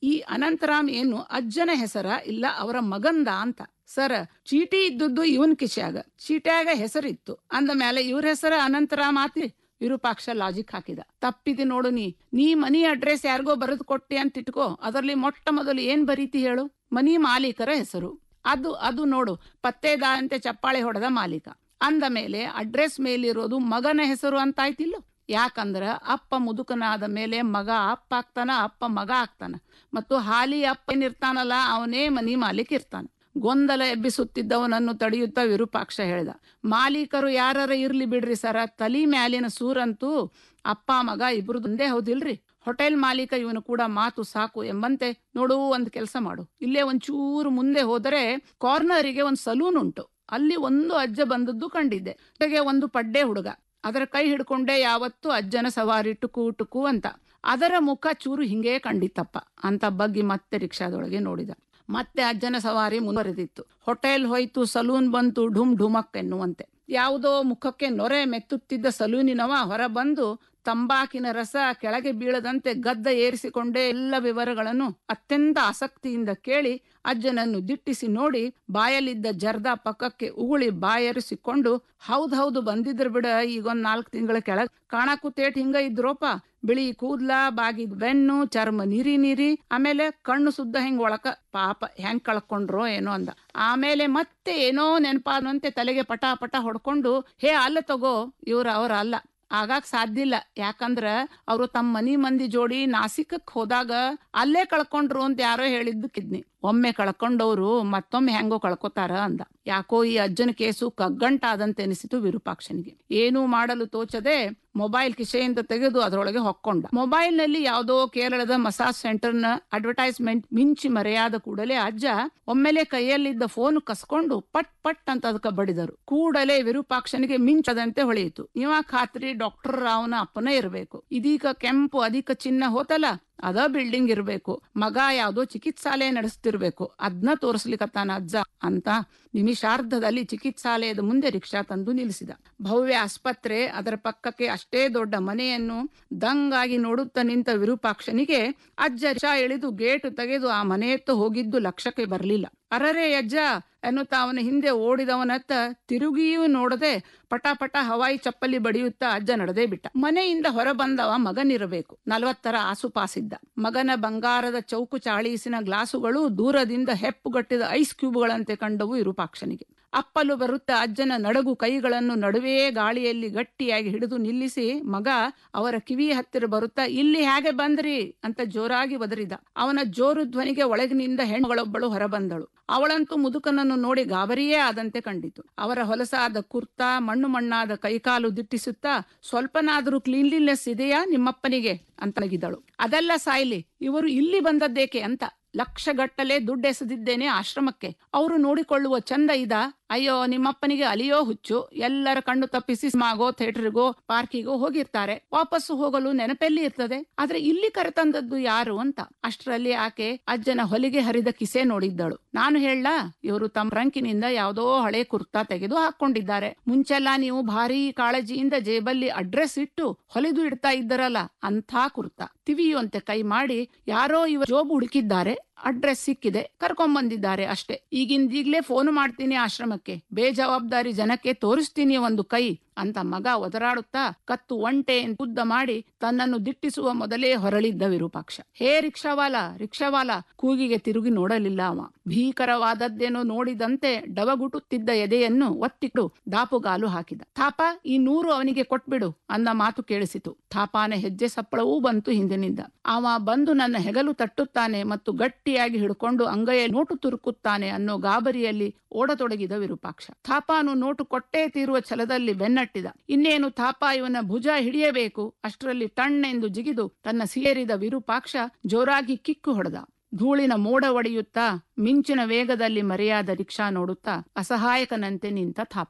ಈ ಅನಂತರಾಮ್ ಏನು ಅಜ್ಜನ ಹೆಸರ ಇಲ್ಲ ಅವರ ಮಗಂದ ಅಂತ ಸರ್ ಚೀಟಿ ಇದ್ದದ್ದು ಇವನ್ ಕಿಶಾಗ ಚೀಟ್ಯಾಗ ಹೆಸರಿತ್ತು ಅಂದ ಮೇಲೆ ಇವ್ರ ಹೆಸರ ಅನಂತರಾಮ್ ಆತಿ ವಿರೂಪಾಕ್ಷ ಲಾಜಿಕ್ ಹಾಕಿದ ತಪ್ಪಿದೆ ನೋಡು ನೀ ನೀ ಮನಿ ಅಡ್ರೆಸ್ ಯಾರಿಗೋ ಬರೆದು ಕೊಟ್ಟೆ ಅಂತ ಇಟ್ಕೋ ಅದರಲ್ಲಿ ಮೊಟ್ಟ ಮೊದಲು ಏನ್ ಬರೀತಿ ಹೇಳು ಮನಿ ಮಾಲೀಕರ ಹೆಸರು ಅದು ಅದು ನೋಡು ಪತ್ತೇದಾರಂತೆ ಚಪ್ಪಾಳೆ ಹೊಡೆದ ಮಾಲೀಕ ಅಂದ ಮೇಲೆ ಅಡ್ರೆಸ್ ಮೇಲಿರೋದು ಮಗನ ಹೆಸರು ಅಂತ ಆಯ್ತಿಲ್ಲ ಯಾಕಂದ್ರ ಅಪ್ಪ ಮುದುಕನಾದ ಮೇಲೆ ಮಗ ಅಪ್ಪ ಆಗ್ತಾನ ಅಪ್ಪ ಮಗ ಆಗ್ತಾನ ಮತ್ತು ಹಾಲಿ ಅಪ್ಪ ಏನಿರ್ತಾನಲ್ಲ ಅವನೇ ಮನಿ ಮಾಲೀಕ ಇರ್ತಾನ ಗೊಂದಲ ಎಬ್ಬಿಸುತ್ತಿದ್ದವನನ್ನು ತಡೆಯುತ್ತಾ ವಿರೂಪಾಕ್ಷ ಹೇಳಿದ ಮಾಲೀಕರು ಯಾರ ಇರ್ಲಿ ಬಿಡ್ರಿ ಸರ ತಲಿ ಮ್ಯಾಲಿನ ಸೂರಂತೂ ಅಪ್ಪ ಮಗ ಇಬ್ರು ಒಂದೇ ಹೌದಿಲ್ರಿ ಹೋಟೆಲ್ ಮಾಲೀಕ ಇವನು ಕೂಡ ಮಾತು ಸಾಕು ಎಂಬಂತೆ ನೋಡು ಒಂದ್ ಕೆಲಸ ಮಾಡು ಇಲ್ಲೇ ಒಂಚೂರು ಮುಂದೆ ಹೋದರೆ ಕಾರ್ನರಿಗೆ ಒಂದ್ ಸಲೂನ್ ಉಂಟು ಅಲ್ಲಿ ಒಂದು ಅಜ್ಜ ಬಂದದ್ದು ಕಂಡಿದ್ದೆ ಜೊತೆಗೆ ಒಂದು ಪಡ್ಡೆ ಹುಡುಗ ಅದರ ಕೈ ಹಿಡ್ಕೊಂಡೆ ಯಾವತ್ತು ಅಜ್ಜನ ಸವಾರಿ ಟುಕು ಟುಕು ಅಂತ ಅದರ ಮುಖ ಚೂರು ಹಿಂಗೇ ಕಂಡಿತ್ತಪ್ಪ ಅಂತ ಬಗ್ಗಿ ಮತ್ತೆ ರಿಕ್ಷಾದೊಳಗೆ ನೋಡಿದ ಮತ್ತೆ ಅಜ್ಜನ ಸವಾರಿ ಮುಂದುವರೆದಿತ್ತು ಹೋಟೆಲ್ ಹೋಯ್ತು ಸಲೂನ್ ಬಂತು ಢುಮ್ ಢುಮಕ್ ಎನ್ನುವಂತೆ ಯಾವುದೋ ಮುಖಕ್ಕೆ ನೊರೆ ಮೆತ್ತುತ್ತಿದ್ದ ಸಲೂನಿನವ ಹೊರ ಬಂದು ತಂಬಾಕಿನ ರಸ ಕೆಳಗೆ ಬೀಳದಂತೆ ಗದ್ದ ಏರಿಸಿಕೊಂಡೇ ಎಲ್ಲ ವಿವರಗಳನ್ನು ಅತ್ಯಂತ ಆಸಕ್ತಿಯಿಂದ ಕೇಳಿ ಅಜ್ಜನನ್ನು ದಿಟ್ಟಿಸಿ ನೋಡಿ ಬಾಯಲ್ಲಿದ್ದ ಜರ್ದ ಪಕ್ಕಕ್ಕೆ ಉಗುಳಿ ಬಾಯರಿಸಿಕೊಂಡು ಹೌದ್ ಹೌದು ಬಂದಿದ್ರ ಬಿಡ ಈಗೊಂದ್ ನಾಲ್ಕು ತಿಂಗಳ ಕೆಳಗ್ ಕಾಣಕ್ಕೂ ತೇಟ್ ಹಿಂಗ ಇದ್ರೋಪ ಬಿಳಿ ಕೂದ್ಲ ಬಾಗಿದ್ ಬೆನ್ನು ಚರ್ಮ ನೀರಿ ನೀರಿ ಆಮೇಲೆ ಕಣ್ಣು ಸುದ್ದ ಹೆಂಗ್ ಒಳಕ ಪಾಪ ಹೆಂಗ್ ಕಳ್ಕೊಂಡ್ರೋ ಏನೋ ಅಂದ ಆಮೇಲೆ ಮತ್ತೆ ಏನೋ ನೆನಪಾದಂತೆ ತಲೆಗೆ ಪಟ ಪಟ ಹೊಡ್ಕೊಂಡು ಹೇ ಅಲ್ಲ ತಗೋ ಇವ್ರ ಅವ್ರ ಅಲ್ಲ ಆಗಾಕ್ ಸಾಧ್ಯ ಇಲ್ಲ ಯಾಕಂದ್ರ ಅವರು ತಮ್ಮ ಮನಿ ಮಂದಿ ಜೋಡಿ ನಾಸಿಕಕ್ ಹೋದಾಗ ಅಲ್ಲೇ ಕಳ್ಕೊಂಡ್ರು ಅಂತ ಯಾರೋ ಹೇಳಿದ್ದು ಕಿದ್ನಿ ಒಮ್ಮೆ ಕಳ್ಕೊಂಡವ್ರು ಮತ್ತೊಮ್ಮೆ ಹೆಂಗೋ ಕಳ್ಕೊತಾರ ಅಂದ ಯಾಕೋ ಈ ಅಜ್ಜನ ಕೇಸು ಕಗ್ಗಂಟಾದಂತೆ ಅನಿಸಿತು ವಿರೂಪಾಕ್ಷನಿಗೆ ಏನೂ ಮಾಡಲು ತೋಚದೆ ಮೊಬೈಲ್ ಕಿಸೆಯಿಂದ ತೆಗೆದು ಅದರೊಳಗೆ ಹೊಕ್ಕೊಂಡ ಮೊಬೈಲ್ ನಲ್ಲಿ ಯಾವುದೋ ಕೇರಳದ ಮಸಾಜ್ ಸೆಂಟರ್ ನ ಅಡ್ವರ್ಟೈಸ್ಮೆಂಟ್ ಮಿಂಚಿ ಮರೆಯಾದ ಕೂಡಲೇ ಅಜ್ಜ ಒಮ್ಮೆಲೆ ಕೈಯಲ್ಲಿದ್ದ ಫೋನ್ ಕಸ್ಕೊಂಡು ಪಟ್ ಪಟ್ ಅಂತ ಅದಕ್ಕೆ ಬಡಿದರು ಕೂಡಲೇ ವಿರೂಪಾಕ್ಷನಿಗೆ ಮಿಂಚದಂತೆ ಹೊಳೆಯಿತು ಇವ ಖಾತ್ರಿ ಡಾಕ್ಟರ್ ರಾವ್ನ ಅಪ್ಪನೇ ಇರಬೇಕು ಇದೀಗ ಕೆಂಪು ಅಧಿಕ ಚಿನ್ನ ಹೋತಲ್ಲ ಅದ ಬಿಲ್ಡಿಂಗ್ ಇರ್ಬೇಕು ಮಗ ಯಾವ್ದೋ ಚಿಕಿತ್ಸಾಲಯ ನಡೆಸ್ತಿರ್ಬೇಕು ಅದ್ನ ತೋರಿಸ್ಲಿಕ್ಕತ್ತಾನ ಅಜ್ಜ ಅಂತ ನಿಮಿಷಾರ್ಧದಲ್ಲಿ ಚಿಕಿತ್ಸಾಲಯದ ಮುಂದೆ ರಿಕ್ಷಾ ತಂದು ನಿಲ್ಲಿಸಿದ ಭವ್ಯ ಆಸ್ಪತ್ರೆ ಅದರ ಪಕ್ಕಕ್ಕೆ ಅಷ್ಟೇ ದೊಡ್ಡ ಮನೆಯನ್ನು ದಂಗಾಗಿ ನೋಡುತ್ತಾ ನಿಂತ ವಿರೂಪಾಕ್ಷನಿಗೆ ಅಜ್ಜ ರಿಕ್ಷಾ ಇಳಿದು ಗೇಟು ತೆಗೆದು ಆ ಮನೆಯತ್ತ ಹೋಗಿದ್ದು ಲಕ್ಷಕ್ಕೆ ಬರಲಿಲ್ಲ ಅರರೇ ಅಜ್ಜ ಎನ್ನುತ್ತಾ ಅವನ ಹಿಂದೆ ಓಡಿದವನತ್ತ ತಿರುಗಿಯೂ ನೋಡದೆ ಪಟ ಪಟ ಹವಾಯಿ ಚಪ್ಪಲಿ ಬಡಿಯುತ್ತಾ ಅಜ್ಜ ನಡೆದೇ ಬಿಟ್ಟ ಮನೆಯಿಂದ ಹೊರ ಬಂದವ ಮಗನಿರಬೇಕು ನಲವತ್ತರ ಆಸುಪಾಸಿದ್ದ ಮಗನ ಬಂಗಾರದ ಚೌಕು ಚಾಳೀಸಿನ ಗ್ಲಾಸುಗಳು ದೂರದಿಂದ ಹೆಪ್ಪುಗಟ್ಟಿದ ಐಸ್ ಕ್ಯೂಬ್ಗಳಂತೆ ಕಂಡವು ವಿರೂಪಾಕ್ಷನಿಗೆ ಅಪ್ಪಲು ಬರುತ್ತಾ ಅಜ್ಜನ ನಡಗು ಕೈಗಳನ್ನು ನಡುವೆಯೇ ಗಾಳಿಯಲ್ಲಿ ಗಟ್ಟಿಯಾಗಿ ಹಿಡಿದು ನಿಲ್ಲಿಸಿ ಮಗ ಅವರ ಕಿವಿ ಹತ್ತಿರ ಬರುತ್ತಾ ಇಲ್ಲಿ ಹೇಗೆ ಬಂದ್ರಿ ಅಂತ ಜೋರಾಗಿ ಒದರಿದ ಅವನ ಜೋರು ಧ್ವನಿಗೆ ಒಳಗಿನಿಂದ ಹೆಣ್ಣುಗಳೊಬ್ಬಳು ಹೊರಬಂದಳು ಅವಳಂತೂ ಮುದುಕನನ್ನು ನೋಡಿ ಗಾಬರಿಯೇ ಆದಂತೆ ಕಂಡಿತು ಅವರ ಹೊಲಸಾದ ಕುರ್ತಾ ಮಣ್ಣು ಮಣ್ಣಾದ ಕೈಕಾಲು ದಿಟ್ಟಿಸುತ್ತಾ ಸ್ವಲ್ಪನಾದರೂ ಕ್ಲೀನ್ಲಿನೆಸ್ ಇದೆಯಾ ನಿಮ್ಮಪ್ಪನಿಗೆ ಅಂತಲಗಿದ್ದಳು ಅದೆಲ್ಲ ಸಾಯ್ಲಿ ಇವರು ಇಲ್ಲಿ ಬಂದದ್ದೇಕೆ ಅಂತ ಲಕ್ಷಗಟ್ಟಲೆ ದುಡ್ಡೆಸೆದಿದ್ದೇನೆ ಆಶ್ರಮಕ್ಕೆ ಅವರು ನೋಡಿಕೊಳ್ಳುವ ಚಂದ ಇದ ಅಯ್ಯೋ ನಿಮ್ಮಪ್ಪನಿಗೆ ಅಲಿಯೋ ಹುಚ್ಚು ಎಲ್ಲರ ಕಣ್ಣು ತಪ್ಪಿಸಿ ಸಿನಿಮಾಗೋ ಥಿಯೇಟರ್ಗೋ ಪಾರ್ಕಿಗೋ ಹೋಗಿರ್ತಾರೆ ವಾಪಸ್ಸು ಹೋಗಲು ನೆನಪೆಲ್ಲಿ ಇರ್ತದೆ ಆದ್ರೆ ಇಲ್ಲಿ ಕರೆತಂದದ್ದು ಯಾರು ಅಂತ ಅಷ್ಟರಲ್ಲಿ ಆಕೆ ಅಜ್ಜನ ಹೊಲಿಗೆ ಹರಿದ ಕಿಸೆ ನೋಡಿದ್ದಳು ನಾನು ಹೇಳ ಇವರು ತಮ್ಮ ರಂಕಿನಿಂದ ಯಾವುದೋ ಹಳೆ ಕುರ್ತಾ ತೆಗೆದು ಹಾಕೊಂಡಿದ್ದಾರೆ ಮುಂಚೆಲ್ಲ ನೀವು ಭಾರಿ ಕಾಳಜಿಯಿಂದ ಜೇಬಲ್ಲಿ ಅಡ್ರೆಸ್ ಇಟ್ಟು ಹೊಲಿದು ಇಡ್ತಾ ಇದ್ದರಲ್ಲ ಅಂಥ ಕುರ್ತಾ ತಿವಿಯುವಂತೆ ಕೈ ಮಾಡಿ ಯಾರೋ ಇವ ಜೋಬು ಹುಡುಕಿದ್ದಾರೆ ಅಡ್ರೆಸ್ ಸಿಕ್ಕಿದೆ ಕರ್ಕೊಂಬಂದಿದ್ದಾರೆ ಅಷ್ಟೇ ಈಗಿಂದೀಗ್ಲೇ ಫೋನ್ ಮಾಡ್ತೀನಿ ಆಶ್ರಮಕ್ಕೆ ಬೇಜವಾಬ್ದಾರಿ ಜನಕ್ಕೆ ತೋರಿಸ್ತೀನಿ ಒಂದು ಕೈ ಅಂತ ಮಗ ಒದರಾಡುತ್ತಾ ಕತ್ತು ಒಂಟೆ ಉದ್ದ ಮಾಡಿ ತನ್ನನ್ನು ದಿಟ್ಟಿಸುವ ಮೊದಲೇ ಹೊರಳಿದ್ದ ವಿರೂಪಾಕ್ಷ ಹೇ ರಿಕ್ಷಾವಾಲ ರಿಕ್ಷಾವಾಲ ಕೂಗಿಗೆ ತಿರುಗಿ ನೋಡಲಿಲ್ಲ ಅವ ಭೀಕರವಾದದ್ದೇನೋ ನೋಡಿದಂತೆ ಡವಗುಟುತ್ತಿದ್ದ ಎದೆಯನ್ನು ಒತ್ತಿಟ್ಟು ದಾಪುಗಾಲು ಹಾಕಿದ ಥಾಪ ಈ ನೂರು ಅವನಿಗೆ ಕೊಟ್ಬಿಡು ಅಂದ ಮಾತು ಕೇಳಿಸಿತು ಥಾಪಾನ ಹೆಜ್ಜೆ ಸಪ್ಪಳವೂ ಬಂತು ಹಿಂದಿನಿಂದ ಅವ ಬಂದು ನನ್ನ ಹೆಗಲು ತಟ್ಟುತ್ತಾನೆ ಮತ್ತು ಗಟ್ಟಿಯಾಗಿ ಹಿಡ್ಕೊಂಡು ಅಂಗೈಯ ನೋಟು ತುರುಕುತ್ತಾನೆ ಅನ್ನೋ ಗಾಬರಿಯಲ್ಲಿ ಓಡತೊಡಗಿದ ವಿರೂಪಾಕ್ಷ ಥಾಪಾನು ನೋಟು ಕೊಟ್ಟೇ ತೀರುವ ಛಲದಲ್ಲಿ ಬೆನ್ನಟ್ಟಿದ ಇನ್ನೇನು ಥಾಪ ಇವನ ಭುಜ ಹಿಡಿಯಬೇಕು ಅಷ್ಟರಲ್ಲಿ ಟಣ್ಣೆಂದು ಜಿಗಿದು ತನ್ನ ಸೇರಿದ ವಿರೂಪಾಕ್ಷ ಜೋರಾಗಿ ಕಿಕ್ಕು ಹೊಡೆದ ಧೂಳಿನ ಮೋಡ ಒಡೆಯುತ್ತಾ ಮಿಂಚಿನ ವೇಗದಲ್ಲಿ ಮರೆಯಾದ ರಿಕ್ಷಾ ನೋಡುತ್ತಾ ಅಸಹಾಯಕನಂತೆ ನಿಂತ ಥಾಪ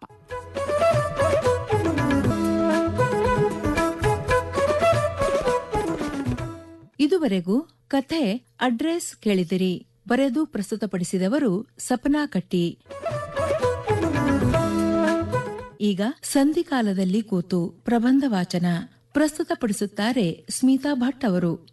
ಇದುವರೆಗೂ ಕಥೆ ಅಡ್ರೆಸ್ ಕೇಳಿದಿರಿ ಬರೆದು ಪ್ರಸ್ತುತಪಡಿಸಿದವರು ಸಪನಾ ಕಟ್ಟಿ ಈಗ ಸಂಧಿಕಾಲದಲ್ಲಿ ಕೂತು ಪ್ರಬಂಧ ವಾಚನ ಪ್ರಸ್ತುತಪಡಿಸುತ್ತಾರೆ ಸ್ಮಿತಾ ಭಟ್ ಅವರು